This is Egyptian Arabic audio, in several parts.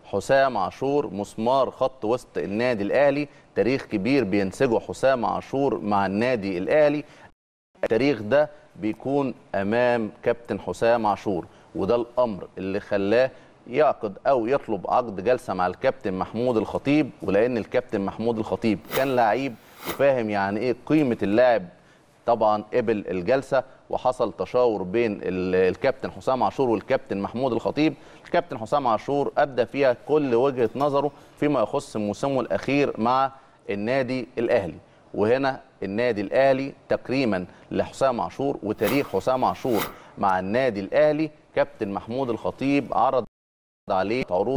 حسام عاشور مسمار خط وسط النادي الاهلي تاريخ كبير بينسجه حسام عاشور مع النادي الاهلي التاريخ ده بيكون امام كابتن حسام عاشور وده الامر اللي خلاه يعقد او يطلب عقد جلسه مع الكابتن محمود الخطيب ولان الكابتن محمود الخطيب كان لعيب وفاهم يعني ايه قيمه اللاعب طبعا قبل الجلسه وحصل تشاور بين الكابتن حسام عاشور والكابتن محمود الخطيب الكابتن حسام عاشور ابدى فيها كل وجهه نظره فيما يخص موسمه الاخير مع النادي الاهلي وهنا النادي الاهلي تكريما لحسام عاشور وتاريخ حسام عاشور مع النادي الاهلي كابتن محمود الخطيب عرض عليه عروض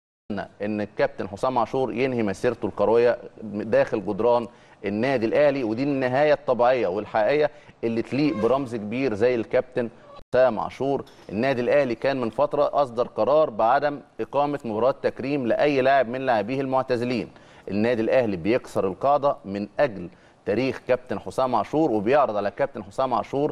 ان الكابتن حسام عاشور ينهي مسيرته الكرويه داخل جدران النادي الاهلي ودي النهايه الطبيعيه والحقيقيه اللي تليق برمز كبير زي الكابتن حسام عاشور النادي الاهلي كان من فتره اصدر قرار بعدم اقامه مباراه تكريم لاي لاعب من لاعبيه المعتزلين النادي الاهلي بيكسر القاعده من اجل تاريخ كابتن حسام عاشور وبيعرض على كابتن حسام عاشور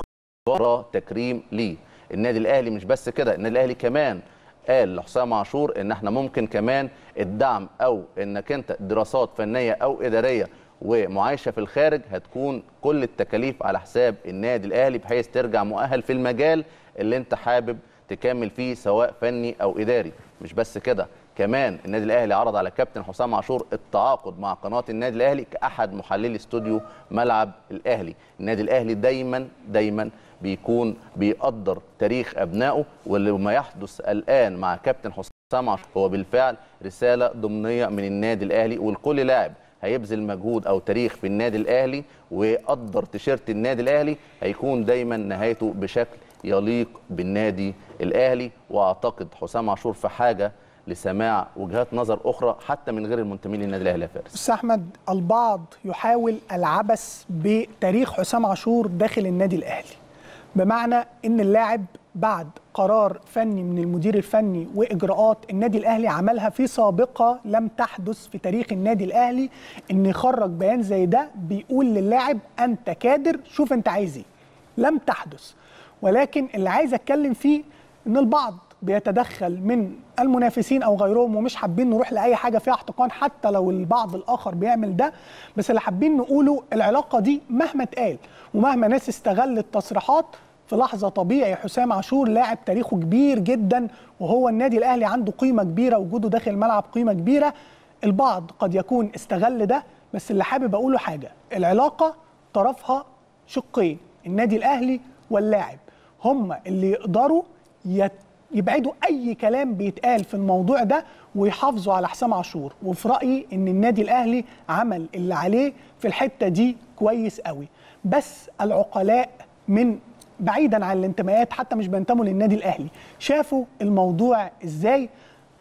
مباراه تكريم ليه النادي الاهلي مش بس كده النادي الاهلي كمان قال لحسام عاشور ان احنا ممكن كمان الدعم او انك انت دراسات فنيه او اداريه ومعايشه في الخارج هتكون كل التكاليف على حساب النادي الاهلي بحيث ترجع مؤهل في المجال اللي انت حابب تكمل فيه سواء فني او اداري مش بس كده كمان النادي الاهلي عرض على كابتن حسام عاشور التعاقد مع قناه النادي الاهلي كاحد محللي استوديو ملعب الاهلي النادي الاهلي دايما دايما بيكون بيقدر تاريخ ابنائه وما يحدث الان مع كابتن حسام عاشور هو بالفعل رساله ضمنيه من النادي الاهلي ولكل لاعب هيبذل مجهود او تاريخ في النادي الاهلي ويقدر تيشيرت النادي الاهلي هيكون دايما نهايته بشكل يليق بالنادي الاهلي واعتقد حسام عاشور في حاجه لسماع وجهات نظر اخرى حتى من غير المنتمين للنادي الاهلي يا فارس. استاذ احمد البعض يحاول العبث بتاريخ حسام عاشور داخل النادي الاهلي. بمعنى ان اللاعب بعد قرار فني من المدير الفني واجراءات النادي الاهلي عملها في سابقه لم تحدث في تاريخ النادي الاهلي ان يخرج بيان زي ده بيقول للاعب انت كادر شوف انت عايز ايه. لم تحدث ولكن اللي عايز اتكلم فيه ان البعض بيتدخل من المنافسين او غيرهم ومش حابين نروح لاي حاجه فيها احتقان حتى لو البعض الاخر بيعمل ده بس اللي حابين نقوله العلاقه دي مهما اتقال ومهما ناس استغلت تصريحات في لحظه طبيعي حسام عاشور لاعب تاريخه كبير جدا وهو النادي الاهلي عنده قيمه كبيره وجوده داخل الملعب قيمه كبيره البعض قد يكون استغل ده بس اللي حابب اقوله حاجه العلاقه طرفها شقين النادي الاهلي واللاعب هم اللي يقدروا يت يبعدوا اي كلام بيتقال في الموضوع ده ويحافظوا على حسام عاشور وفي رايي ان النادي الاهلي عمل اللي عليه في الحته دي كويس قوي بس العقلاء من بعيدا عن الانتماءات حتى مش بينتموا للنادي الاهلي شافوا الموضوع ازاي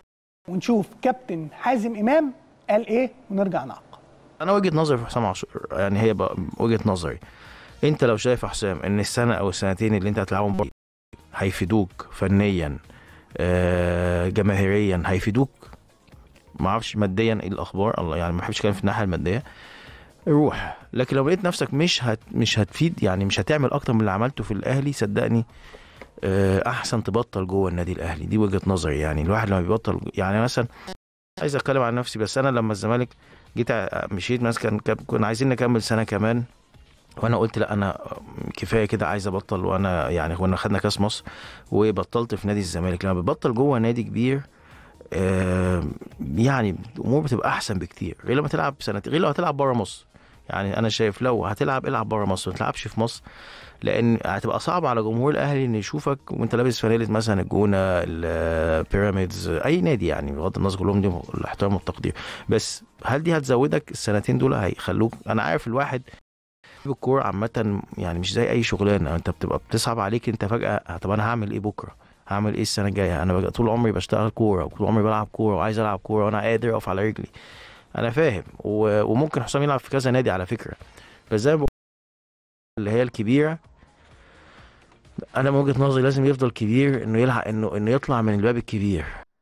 ونشوف كابتن حازم امام قال ايه ونرجع نعقب انا وجهه نظري في حسام عاشور يعني هي بقى وجهه نظري انت لو شايف يا حسام ان السنه او السنتين اللي انت هتلعبهم هيفيدوك فنيا آه، جماهيريا هيفيدوك ما اعرفش ماديا ايه الاخبار الله يعني ما بحبش اتكلم في الناحيه الماديه روح لكن لو لقيت نفسك مش هت مش هتفيد يعني مش هتعمل اكتر من اللي عملته في الاهلي صدقني آه، احسن تبطل جوه النادي الاهلي دي وجهه نظري يعني الواحد لما بيبطل يعني مثلا عايز اتكلم عن نفسي بس انا لما الزمالك جيت مشيت مثلا كنا عايزين نكمل سنه كمان وانا قلت لا انا كفايه كده عايز ابطل وانا يعني كنا خدنا كاس مصر وبطلت في نادي الزمالك لما بتبطل جوه نادي كبير آه يعني الامور بتبقى احسن بكتير غير لما تلعب سنه غير لو هتلعب بره مصر يعني انا شايف لو هتلعب العب بره مصر ما تلعبش في مصر لان هتبقى صعب على جمهور الاهلي ان يشوفك وانت لابس فانيله مثلا الجونه البيراميدز اي نادي يعني بغض النظر كلهم دي الاحترام والتقدير بس هل دي هتزودك السنتين دول هيخلوك انا عارف الواحد الكوره عامه يعني مش زي اي شغلانه انت بتبقى بتصعب عليك انت فجاه طب انا هعمل ايه بكره هعمل ايه السنه الجايه انا بقى طول عمري بشتغل كوره وطول عمري بلعب كوره وعايز العب كوره وانا قادر اقف على رجلي انا فاهم و... وممكن حسام يلعب في كذا نادي على فكره بس زي ما اللي هي الكبيره انا من وجهه نظري لازم يفضل كبير انه يلحق انه انه يطلع من الباب الكبير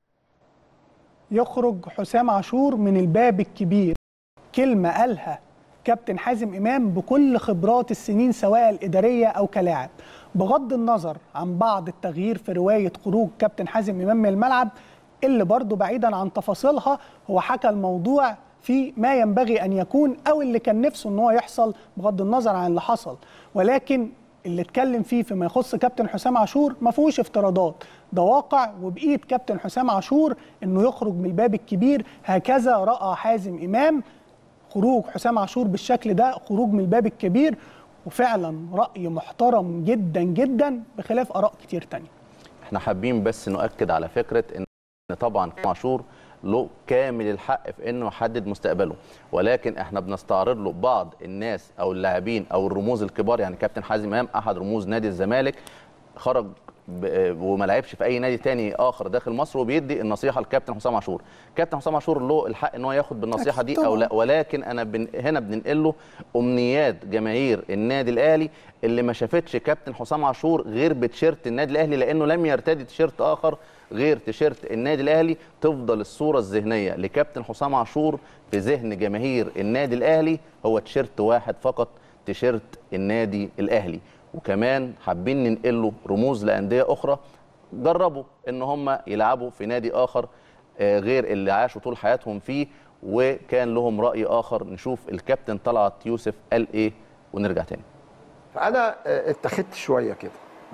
يخرج حسام عاشور من الباب الكبير كلمه قالها كابتن حازم امام بكل خبرات السنين سواء الاداريه او كلاعب بغض النظر عن بعض التغيير في روايه خروج كابتن حازم امام من الملعب اللي برضه بعيدا عن تفاصيلها هو حكى الموضوع في ما ينبغي ان يكون او اللي كان نفسه ان هو يحصل بغض النظر عن اللي حصل ولكن اللي اتكلم فيه فيما يخص كابتن حسام عاشور ما فيهوش افتراضات ده واقع وبايد كابتن حسام عاشور انه يخرج من الباب الكبير هكذا راى حازم امام خروج حسام عاشور بالشكل ده خروج من الباب الكبير وفعلا راي محترم جدا جدا بخلاف اراء كتير تانية احنا حابين بس نؤكد على فكره ان طبعا حسام عاشور له كامل الحق في انه يحدد مستقبله ولكن احنا بنستعرض له بعض الناس او اللاعبين او الرموز الكبار يعني كابتن حازم امام احد رموز نادي الزمالك خرج ب- وما لعبش في اي نادي تاني اخر داخل مصر وبيدي النصيحه لكابتن حسام عاشور كابتن حسام عاشور له الحق ان هو ياخد بالنصيحه أكيد دي او طبعاً. لا ولكن انا بن هنا بننقل له امنيات جماهير النادي الاهلي اللي ما شافتش كابتن حسام عاشور غير بتيشيرت النادي الاهلي لانه لم يرتدي تيشيرت اخر غير تيشيرت النادي الاهلي تفضل الصوره الذهنيه لكابتن حسام عاشور في ذهن جماهير النادي الاهلي هو تيشيرت واحد فقط تيشيرت النادي الاهلي وكمان حابين ننقل له رموز لانديه اخرى جربوا ان هم يلعبوا في نادي اخر آه، غير اللي عاشوا طول حياتهم فيه وكان لهم راي اخر نشوف الكابتن طلعت يوسف قال ايه ونرجع تاني فانا آه، اتخذت شويه كده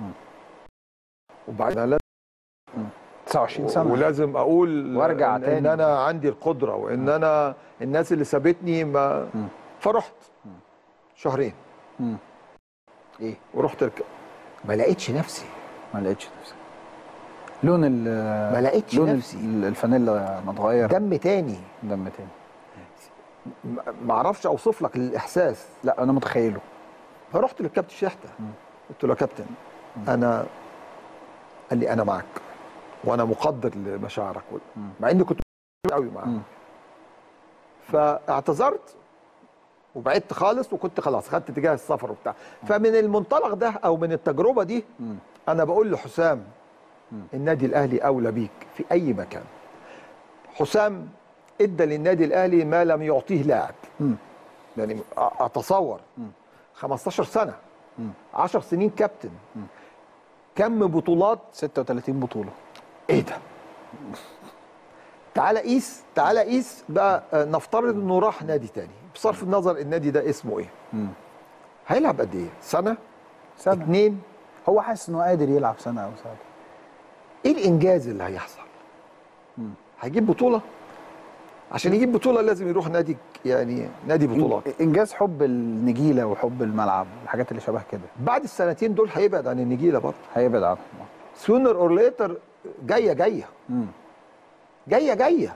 وبعدين لازم 29 سنه ولازم اقول وارجع إن, تاني. ان انا عندي القدره وان انا الناس اللي سابتني ما فرحت شهرين مم. ايه ورحت الك... ما لقيتش نفسي ما لقيتش نفسي لون ال ما لقيتش لون نفسي. ال- الفانيلا متغير دم تاني دم تاني ما- ما اعرفش اوصف لك الاحساس لا انا متخيله فرحت للكابتن شحته قلت له يا كابتن انا قال لي انا معاك وانا مقدر لمشاعرك مع اني كنت قوي معاه مم. فاعتذرت وبعدت خالص وكنت خلاص خدت اتجاه السفر وبتاع فمن المنطلق ده او من التجربه دي مم. انا بقول لحسام النادي الاهلي اولى بيك في اي مكان حسام ادى للنادي الاهلي ما لم يعطيه لاعب مم. يعني أ- اتصور 15 سنه 10 سنين كابتن كم بطولات 36 بطوله ايه ده تعالى قيس تعالى قيس بقى آه، نفترض انه راح نادي تاني بصرف النظر النادي ده اسمه ايه مم. هيلعب قد ايه سنه سنه اتنين هو حاسس انه قادر يلعب سنه او سنه ايه الانجاز اللي هيحصل هيجيب بطوله عشان يجيب بطوله لازم يروح نادي يعني نادي بطولات انجاز حب النجيله وحب الملعب الحاجات اللي شبه كده بعد السنتين دول هيبعد عن النجيله برضه هيبعد عنهم سونر اور ليتر جايه جايه مم. جايه جايه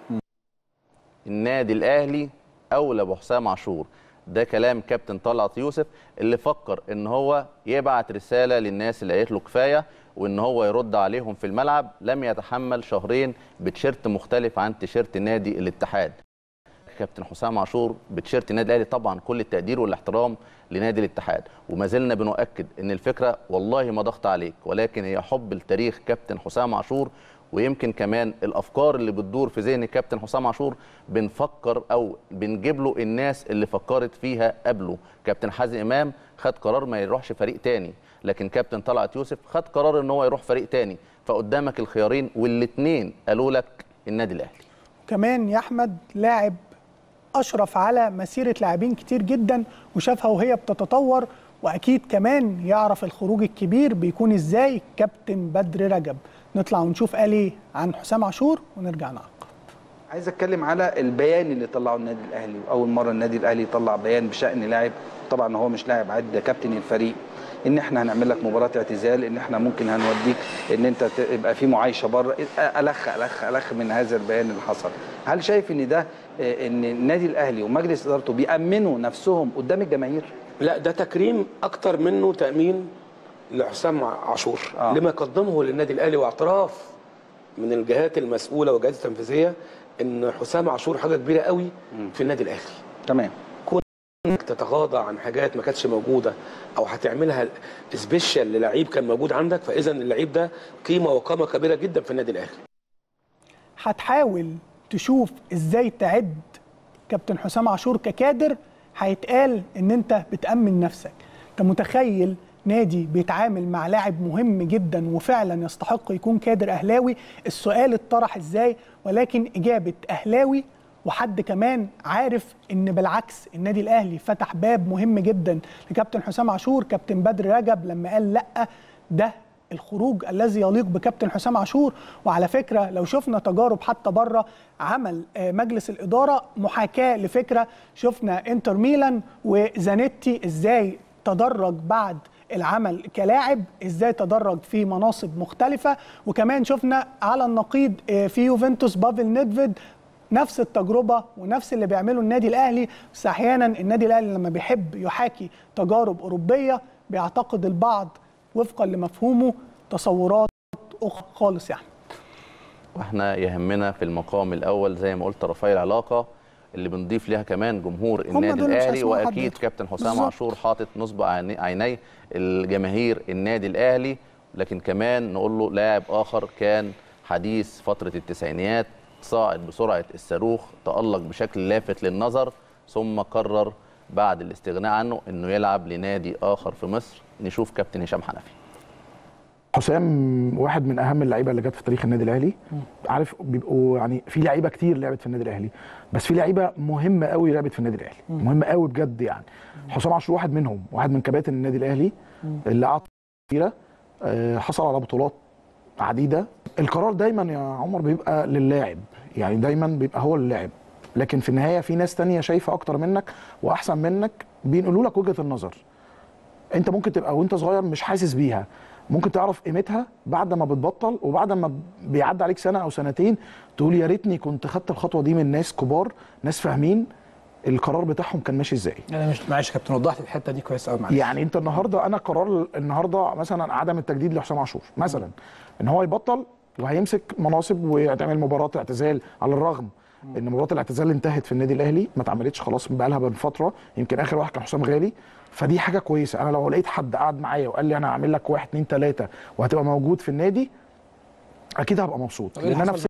النادي الاهلي اولى بحسام عاشور ده كلام كابتن طلعت يوسف اللي فكر ان هو يبعت رساله للناس اللي قالت له كفايه وان هو يرد عليهم في الملعب لم يتحمل شهرين بتيشيرت مختلف عن تيشيرت نادي الاتحاد كابتن حسام عاشور بتيشيرت النادي الاهلي طبعا كل التقدير والاحترام لنادي الاتحاد وما زلنا بنؤكد ان الفكره والله ما ضغط عليك ولكن هي حب التاريخ كابتن حسام عاشور ويمكن كمان الافكار اللي بتدور في ذهن كابتن حسام عاشور بنفكر او بنجيب له الناس اللي فكرت فيها قبله كابتن حازم امام خد قرار ما يروحش فريق تاني لكن كابتن طلعت يوسف خد قرار ان هو يروح فريق تاني فقدامك الخيارين والاثنين قالوا لك النادي الاهلي كمان يا احمد لاعب اشرف على مسيره لاعبين كتير جدا وشافها وهي بتتطور واكيد كمان يعرف الخروج الكبير بيكون ازاي كابتن بدر رجب نطلع ونشوف قال ايه عن حسام عاشور ونرجع نعقب عايز اتكلم على البيان اللي طلعه النادي الاهلي واول مره النادي الاهلي يطلع بيان بشان لاعب طبعا هو مش لاعب عادي ده كابتن الفريق ان احنا هنعمل لك مباراه اعتزال ان احنا ممكن هنوديك ان انت تبقى في معايشه بره الخ الخ الخ من هذا البيان اللي حصل هل شايف ان ده آه، ان النادي الاهلي ومجلس ادارته بيامنوا نفسهم قدام الجماهير لا ده تكريم اكتر منه تامين لحسام عاشور آه. آه. لما قدمه للنادي الاهلي واعتراف من الجهات المسؤوله والجهات التنفيذيه ان حسام عاشور حاجه كبيره قوي في النادي الاهلي تمام انك تتغاضى عن حاجات ما كانتش موجوده او هتعملها سبيشال للعيب كان موجود عندك فاذا اللعيب ده قيمه وقامه كبيره جدا في النادي الاهلي هتحاول تشوف ازاي تعد كابتن حسام عاشور ككادر هيتقال ان انت بتأمن نفسك انت متخيل نادي بيتعامل مع لاعب مهم جدا وفعلا يستحق يكون كادر اهلاوي السؤال اتطرح ازاي ولكن اجابه اهلاوي وحد كمان عارف ان بالعكس النادي الاهلي فتح باب مهم جدا لكابتن حسام عاشور كابتن بدر رجب لما قال لا ده الخروج الذي يليق بكابتن حسام عاشور وعلى فكره لو شفنا تجارب حتى بره عمل آه، مجلس الاداره محاكاه لفكره شفنا انتر ميلان وزانيتي ازاي تدرج بعد العمل كلاعب ازاي تدرج في مناصب مختلفه وكمان شفنا على النقيض آه، في يوفنتوس بافل نيدفيد نفس التجربه ونفس اللي بيعمله النادي الاهلي بس احيانا النادي الاهلي لما بيحب يحاكي تجارب اوروبيه بيعتقد البعض وفقا لمفهومه تصورات اخرى خالص يعني واحنا يهمنا في المقام الاول زي ما قلت رفاعي العلاقه اللي بنضيف ليها كمان جمهور النادي دول مش الاهلي هيسمعوا حد واكيد يدخل. كابتن حسام بالظبط. عاشور حاطط نصب عيني- عيني الجماهير النادي الاهلي لكن كمان نقول له لاعب اخر كان حديث فتره التسعينيات صاعد بسرعه الصاروخ تالق بشكل لافت للنظر ثم قرر بعد الاستغناء عنه انه يلعب لنادي اخر في مصر نشوف كابتن هشام حنفي حسام واحد من اهم اللعيبه اللي جت في تاريخ النادي الاهلي عارف بيبقوا يعني في لعيبه كتير لعبت في النادي الاهلي بس في لعيبه مهمه قوي لعبت في النادي الاهلي مهمه قوي بجد يعني حسام عاشور واحد منهم واحد من كباتن النادي الاهلي اللي قعد كتيره آه، حصل على بطولات عديده القرار دايما يا عمر بيبقى للاعب يعني دايما بيبقى هو اللاعب لكن في النهايه في ناس تانية شايفه اكتر منك واحسن منك بينقلوا لك وجهه النظر انت ممكن تبقى وانت صغير مش حاسس بيها ممكن تعرف قيمتها بعد ما بتبطل وبعد ما بيعدي عليك سنه او سنتين تقول يا ريتني كنت خدت الخطوه دي من ناس كبار ناس فاهمين القرار بتاعهم كان ماشي ازاي انا مش معلش يا كابتن وضحت الحته دي كويس قوي معلش يعني انت النهارده انا قرار النهارده مثلا عدم التجديد لحسام عاشور مثلا ان هو يبطل وهيمسك مناصب ويعمل مباراه اعتزال على الرغم ان مباراه الاعتزال انتهت في النادي الاهلي ما اتعملتش خلاص بقى لها من فتره يمكن اخر واحد كان حسام غالي فدي حاجه كويسه انا لو لقيت حد قعد معايا وقال لي انا هعمل لك واحد اتنين تلاته وهتبقى موجود في النادي اكيد هبقى مبسوط طب إيه اللي لان انا حصل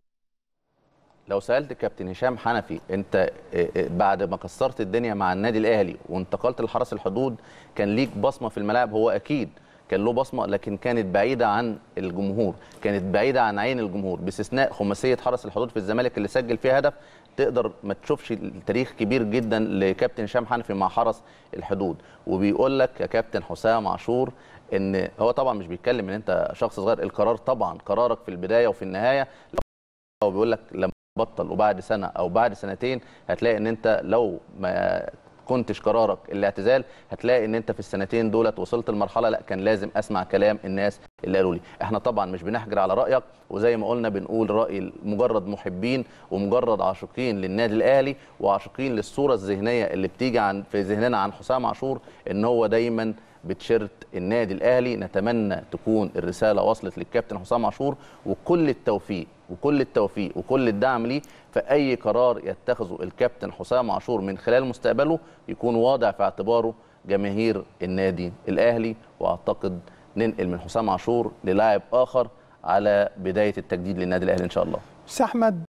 لو سالت كابتن هشام حنفي انت اه، اه، بعد ما كسرت الدنيا مع النادي الاهلي وانتقلت لحرس الحدود كان ليك بصمه في الملاعب هو اكيد كان له بصمه لكن كانت بعيده عن الجمهور كانت بعيده عن عين الجمهور باستثناء خماسيه حرس الحدود في الزمالك اللي سجل فيها هدف تقدر ما تشوفش التاريخ كبير جدا لكابتن هشام حنفي مع حرس الحدود وبيقول لك يا كابتن حسام عاشور ان هو طبعا مش بيتكلم ان انت شخص صغير القرار طبعا قرارك في البدايه وفي النهايه هو بيقول لك لما تبطل وبعد سنه او بعد سنتين هتلاقي ان انت لو ما كنتش قرارك الاعتزال هتلاقي ان انت في السنتين دولت وصلت لمرحله لا كان لازم اسمع كلام الناس اللي قالوا لي احنا طبعا مش بنحجر على رايك وزي ما قلنا بنقول راي مجرد محبين ومجرد عاشقين للنادي الاهلي وعاشقين للصوره الذهنيه اللي بتيجي عن في ذهننا عن حسام عاشور ان هو دايما بتشيرت النادي الاهلي نتمنى تكون الرساله وصلت للكابتن حسام عاشور وكل التوفيق وكل التوفيق وكل الدعم ليه في اي قرار يتخذه الكابتن حسام عاشور من خلال مستقبله يكون واضع في اعتباره جماهير النادي الاهلي واعتقد ننقل من حسام عاشور للاعب اخر على بدايه التجديد للنادي الاهلي ان شاء الله بس احمد